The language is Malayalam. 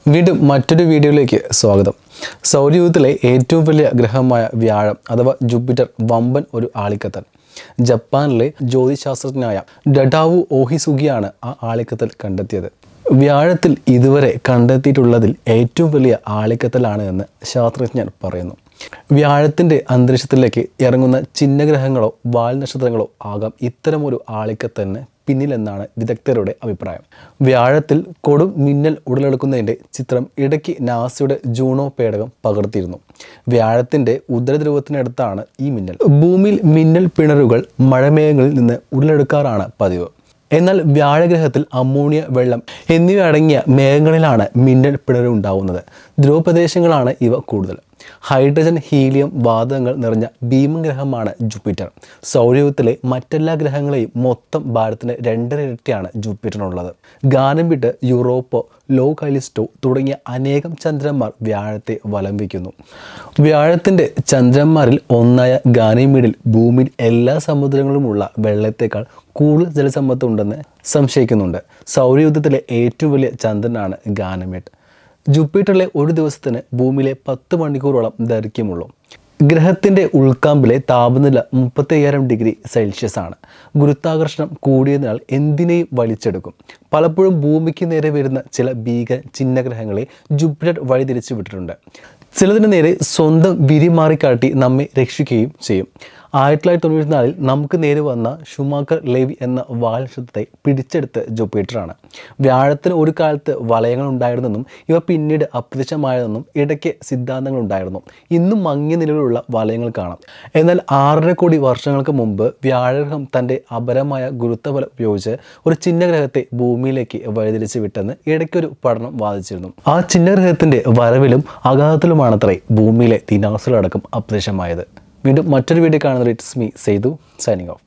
വീണ്ടും മറ്റൊരു വീഡിയോയിലേക്ക് സ്വാഗതം സൗരയൂഥത്തിലെ ഏറ്റവും വലിയ ഗ്രഹമായ വ്യാഴം അഥവാ ജൂപ്പിറ്റർ വമ്പൻ ഒരു ആളിക്കത്തൽ ജപ്പാനിലെ ജ്യോതിശാസ്ത്രജ്ഞനായ ഡഡാവു ഓഹിസുഗിയാണ് ആ ആളിക്കത്തൽ കണ്ടെത്തിയത് വ്യാഴത്തിൽ ഇതുവരെ കണ്ടെത്തിയിട്ടുള്ളതിൽ ഏറ്റവും വലിയ ആളിക്കത്തലാണ് എന്ന് ശാസ്ത്രജ്ഞർ പറയുന്നു വ്യാഴത്തിൻ്റെ അന്തരീക്ഷത്തിലേക്ക് ഇറങ്ങുന്ന ചിഹ്നഗ്രഹങ്ങളോ വാൽ നക്ഷത്രങ്ങളോ ആകാം ഇത്തരമൊരു ആളിക്കത്തലിന് പിന്നിലെന്നാണ് വിദഗ്ധരുടെ അഭിപ്രായം വ്യാഴത്തിൽ കൊടും മിന്നൽ ഉടലെടുക്കുന്നതിൻ്റെ ചിത്രം ഇടയ്ക്ക് നാസയുടെ ജൂണോ പേടകം പകർത്തിയിരുന്നു വ്യാഴത്തിൻ്റെ ഉത്തരധ്രുവത്തിനടുത്താണ് ഈ മിന്നൽ ഭൂമിയിൽ മിന്നൽ പിണറുകൾ മഴമേഘങ്ങളിൽ നിന്ന് ഉടലെടുക്കാറാണ് പതിവ് എന്നാൽ വ്യാഴഗ്രഹത്തിൽ അമോണിയ വെള്ളം എന്നിവ അടങ്ങിയ മേഘങ്ങളിലാണ് മിന്നൽ പിണർ ഉണ്ടാവുന്നത് ധ്രുവപ്രദേശങ്ങളാണ് ഇവ കൂടുതൽ ഹൈഡ്രജൻ ഹീലിയം വാതകങ്ങൾ നിറഞ്ഞ ഭീമഗ്രഹമാണ് ജൂപ്പിറ്റർ സൗരയൂഥത്തിലെ മറ്റെല്ലാ ഗ്രഹങ്ങളെയും മൊത്തം ഭാരത്തിൻ്റെ രണ്ടര ഇരട്ടിയാണ് ജൂപ്പിറ്ററിനുള്ളത് ഗാനം വിട്ട് യൂറോപ്പോ ലോ കൈലിസ്റ്റോ തുടങ്ങിയ അനേകം ചന്ദ്രന്മാർ വ്യാഴത്തെ വലം വയ്ക്കുന്നു വ്യാഴത്തിൻ്റെ ചന്ദ്രന്മാരിൽ ഒന്നായ ഗാനിമീഡിൽ ഭൂമിയിൽ എല്ലാ സമുദ്രങ്ങളുമുള്ള വെള്ളത്തേക്കാൾ കൂടുതൽ ജലസമ്പത്ത് ഉണ്ടെന്ന് സംശയിക്കുന്നുണ്ട് സൗരയൂഥത്തിലെ ഏറ്റവും വലിയ ചന്ദ്രനാണ് ഗാനമേഡ് ജൂപ്പിറ്ററിലെ ഒരു ദിവസത്തിന് ഭൂമിയിലെ പത്ത് മണിക്കൂറോളം ദൈർഘ്യമുള്ളൂ ഗ്രഹത്തിൻ്റെ ഉൾക്കാമ്പിലെ താപനില മുപ്പത്തി അയ്യായിരം ഡിഗ്രി സെൽഷ്യസ് ആണ് ഗുരുത്വാകർഷണം കൂടിയതിനാൽ എന്തിനേയും വലിച്ചെടുക്കും പലപ്പോഴും ഭൂമിക്ക് നേരെ വരുന്ന ചില ഭീകര ചിഹ്നഗ്രഹങ്ങളെ ജൂപ്പിറ്റർ വഴിതിരിച്ചു വിട്ടിട്ടുണ്ട് ചിലതിന് നേരെ സ്വന്തം വിരിമാറിക്കാട്ടി നമ്മെ രക്ഷിക്കുകയും ചെയ്യും ആയിരത്തി തൊള്ളായിരത്തി തൊണ്ണൂറ്റിനാലിൽ നമുക്ക് നേരെ വന്ന ഷുമാക്കർ ലെവി എന്ന വാൽനക്ഷത്രത്തെ പിടിച്ചെടുത്ത് ജൂപ്പിറ്ററാണ് വ്യാഴത്തിന് ഒരു കാലത്ത് വലയങ്ങൾ ഉണ്ടായിരുന്നെന്നും ഇവ പിന്നീട് അപ്രത്യക്ഷമായതെന്നും ഇടയ്ക്ക് സിദ്ധാന്തങ്ങൾ ഉണ്ടായിരുന്നു ഇന്നും മങ്ങിയ നിലവിലുള്ള വലയങ്ങൾ കാണാം എന്നാൽ ആറര കോടി വർഷങ്ങൾക്ക് മുമ്പ് വ്യാഴഗ്രഹം തൻ്റെ അപരമായ ഗുരുത്വബലം ഉപയോഗിച്ച് ഒരു ചിഹ്നഗ്രഹത്തെ ഭൂമിയിലേക്ക് വഴിതിരിച്ച് വിട്ടെന്ന് ഇടയ്ക്കൊരു പഠനം വാദിച്ചിരുന്നു ആ ചിഹ്നഗ്രഹത്തിൻ്റെ വരവിലും അഗാധത്തിലുമാണത്രേ ഭൂമിയിലെ ദിനാസുകളടക്കം അപ്രത്യക്ഷമായത് വീണ്ടും മറ്റൊരു വീഡിയോ കാണുന്നത് it's me Saithu signing of